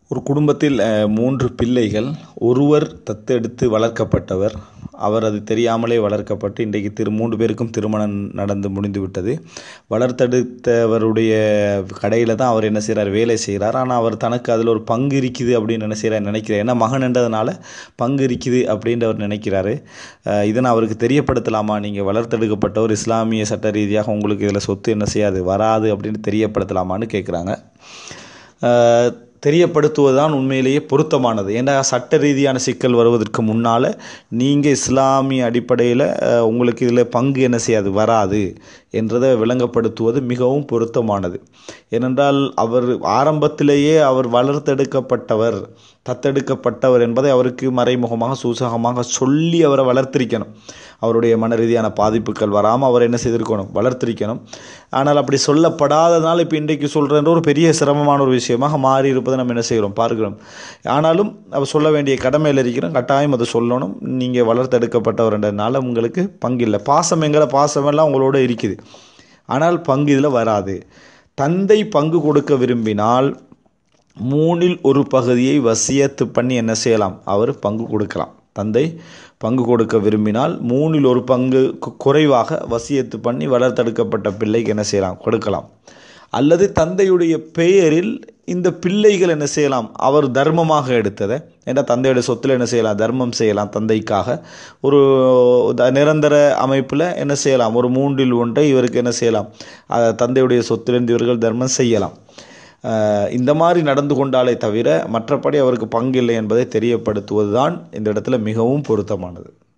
ஒரு குடும்பத்தில் மூன்று பிள்ளைகள் ஒருவர் தத்தெடுத்து வளர்க்கப்பட்டவர் அவர் அது தெரியாமலே வளர்க்கப்பட்டு இன்றைக்கு திரு மூன்று பேருக்கும் திருமணம் நடந்து முடிந்து விட்டது வளர்த்தெடுத்தவருடைய கடையில் தான் அவர் என்ன செய்கிறார் வேலை செய்கிறார் ஆனால் அவர் தனக்கு அதில் ஒரு பங்கு இருக்குது அப்படின்னு என்ன செய்கிறார் நினைக்கிறார் ஏன்னா மகன் என்றதுனால பங்கு இருக்குது அப்படின்ற அவர் நினைக்கிறாரு இதை நான் அவருக்கு தெரியப்படுத்தலாமா நீங்கள் வளர்த்தெடுக்கப்பட்டவர் இஸ்லாமிய சட்ட ரீதியாக உங்களுக்கு இதில் சொத்து என்ன செய்யாது வராது அப்படின்னு தெரியப்படுத்தலாமான்னு கேட்குறாங்க தெரியப்படுத்துவது தான் உண்மையிலேயே பொருத்தமானது ஏன்னா சட்ட ரீதியான சிக்கல் வருவதற்கு முன்னால் நீங்கள் இஸ்லாமிய அடிப்படையில் உங்களுக்கு இதில் பங்கு என்ன செய்யாது வராது என்றதை விளங்கப்படுத்துவது மிகவும் பொருத்தமானது ஏனென்றால் அவர் ஆரம்பத்திலேயே அவர் வளர்த்தெடுக்கப்பட்டவர் தத்தெடுக்கப்பட்டவர் என்பதை அவருக்கு மறைமுகமாக சூசகமாக சொல்லி அவரை வளர்த்திருக்கணும் அவருடைய மன ரீதியான பாதிப்புகள் வராமல் அவர் என்ன செய்திருக்கணும் வளர்த்திருக்கணும் ஆனால் அப்படி சொல்லப்படாததுனால இப்போ இன்றைக்கு சொல்கிறன்ற ஒரு பெரிய சிரமமான ஒரு விஷயமாக மாறி இருப்பதை நம்ம என்ன செய்கிறோம் பார்க்கிறோம் ஆனாலும் அவர் சொல்ல வேண்டிய கடமையில் இருக்கிறோம் கட்டாயம் அதை சொல்லணும் நீங்கள் வளர்த்தெடுக்கப்பட்டவர்ன்றதுனால உங்களுக்கு பங்கு இல்லை பாசம் எங்களை பாசமெல்லாம் உங்களோட இருக்குது ஆனால் பங்கு இதில் வராது தந்தை பங்கு கொடுக்க விரும்பினால் மூணில் ஒரு பகுதியை வசியத்து பண்ணி என்ன செய்யலாம் அவர் பங்கு கொடுக்கலாம் தந்தை பங்கு கொடுக்க விரும்பினால் மூணில் ஒரு பங்கு குறைவாக வசியத்து பண்ணி வளர்த்தெடுக்கப்பட்ட பிள்ளைக்கு என்ன செய்யலாம் கொடுக்கலாம் அல்லது தந்தையுடைய பெயரில் இந்த பிள்ளைகள் என்ன செய்யலாம் அவர் தர்மமாக எடுத்ததை ஏன்னா தந்தையுடைய சொத்தில் என்ன செய்யலாம் தர்மம் செய்யலாம் தந்தைக்காக ஒரு நிரந்தர அமைப்பில் என்ன செய்யலாம் ஒரு மூன்றில் ஒன்றை இவருக்கு என்ன செய்யலாம் தந்தையுடைய சொத்திலிருந்து இவர்கள் தர்மம் செய்யலாம் இந்த மாதிரி நடந்து கொண்டாலே தவிர மற்றபடி அவருக்கு பங்கில்லை என்பதை தெரியப்படுத்துவது தான் இந்த இடத்துல மிகவும் பொருத்தமானது